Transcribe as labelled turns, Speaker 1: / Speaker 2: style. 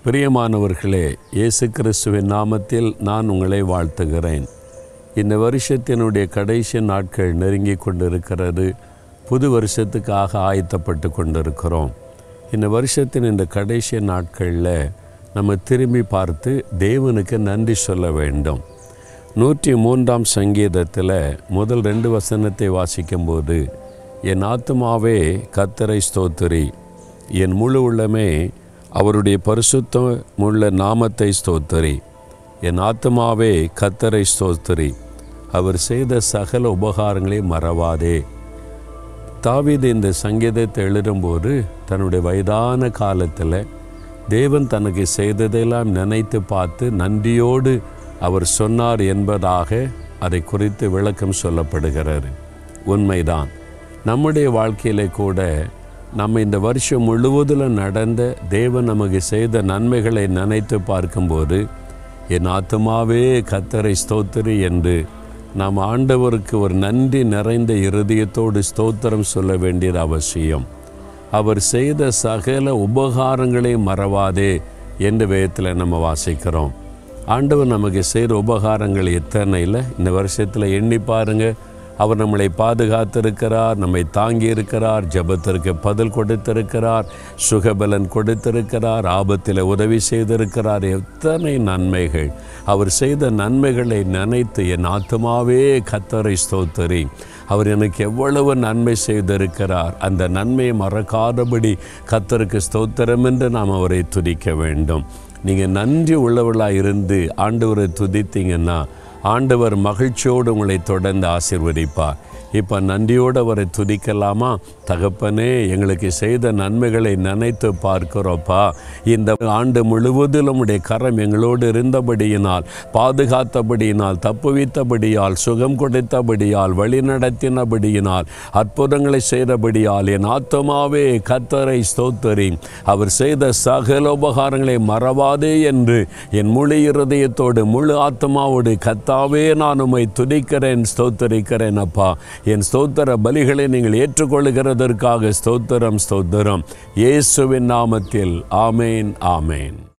Speaker 1: பிரியமானவர்களே இயேசு கிறிஸ்துவின் நாமத்தில் நான் உங்களை வாழ்த்துகிறேன் இந்த வருஷத்தினுடைய கடைசி நாட்கள் நெருங்கி கொண்டிருக்கிறது புது வருஷத்துக்காக ஆயத்தப்பட்டு கொண்டிருக்கிறோம் இந்த வருஷத்தின் இந்த கடைசி நாட்களில் நம்ம திரும்பி பார்த்து தேவனுக்கு நன்றி சொல்ல வேண்டும் நூற்றி மூன்றாம் சங்கீதத்தில் முதல் ரெண்டு வசனத்தை வாசிக்கும்போது என் ஆத்துமாவே கத்தரை ஸ்தோத்திரி என் முழு உள்ளமே அவருடைய பரிசுத்தமுள்ள நாமத்தை ஸ்தோத்திரி என் ஆத்மாவே கத்தரை ஸ்தோத்திரி அவர் செய்த சகல உபகாரங்களை மறவாதே தாவீது இந்த சங்கீதத்தை எழுதும்போது தன்னுடைய வயதான காலத்தில் தேவன் தனக்கு செய்ததெல்லாம் நினைத்து பார்த்து நன்றியோடு அவர் சொன்னார் என்பதாக அதை குறித்து விளக்கம் சொல்லப்படுகிறார் உண்மைதான் நம்முடைய வாழ்க்கையிலே கூட நம்ம இந்த வருஷம் முழுவதில் நடந்த தேவன் நமக்கு செய்த நன்மைகளை நினைத்து பார்க்கும்போது என் ஆத்மாவே கத்தரை ஸ்தோத்திரி என்று நாம் ஆண்டவருக்கு ஒரு நன்றி நிறைந்த இருதயத்தோடு ஸ்தோத்திரம் சொல்ல வேண்டியது அவசியம் அவர் செய்த சகல உபகாரங்களை மறவாதே என்ற விதத்தில் நம்ம வாசிக்கிறோம் ஆண்டவர் நமக்கு செய்கிற உபகாரங்கள் எத்தனை இல்லை இந்த வருஷத்தில் எண்ணி பாருங்கள் அவர் நம்மளை பாதுகாத்திருக்கிறார் நம்மை தாங்கி இருக்கிறார் ஜபத்திற்கு பதில் கொடுத்திருக்கிறார் சுகபலன் கொடுத்திருக்கிறார் ஆபத்தில் உதவி செய்திருக்கிறார் எத்தனை நன்மைகள் அவர் செய்த நன்மைகளை நினைத்து என் ஆத்மாவே கத்தரை ஸ்தோத்தரி அவர் எனக்கு எவ்வளவு நன்மை செய்திருக்கிறார் அந்த நன்மையை மறக்காதபடி கத்தருக்கு ஸ்தோத்திரம் என்று நாம் அவரை துதிக்க வேண்டும் நீங்கள் நன்றி உள்ளவர்களாக இருந்து ஆண்டவரை துதித்தீங்கன்னா ஆண்டவர் மகிழ்ச்சியோடு உங்களை தொடர்ந்து ஆசிர்வதிப்பார் இப்போ நன்றியோடு அவரை துதிக்கலாமா தகப்பனே எங்களுக்கு செய்த நன்மைகளை நினைத்து பார்க்கிறோப்பா இந்த ஆண்டு முழுவதிலும் உடைய கரம் எங்களோடு இருந்தபடியினால் பாதுகாத்தபடியினால் தப்புவித்தபடியால் சுகம் கொடுத்தபடியால் வழி நடத்தினபடியினால் அற்புதங்களை செய்தபடியால் என் ஆத்மாவே கத்தரை ஸ்தோத்தரி அவர் செய்த சகல உபகாரங்களை மறவாதே என்று என் முழு இருதயத்தோடு முழு ஆத்மாவோடு கத்தாவே நான் உம்மை துதிக்கிறேன் ஸ்தோத்தரிக்கிறேன் அப்பா என் ஸ்தோத்திர பலிகளை நீங்கள் ஏற்றுக்கொள்கிறதற்காக ஸ்தோத்திரம் ஸ்தோத்திரம் இயேசுவின் நாமத்தில் ஆமேன் ஆமேன்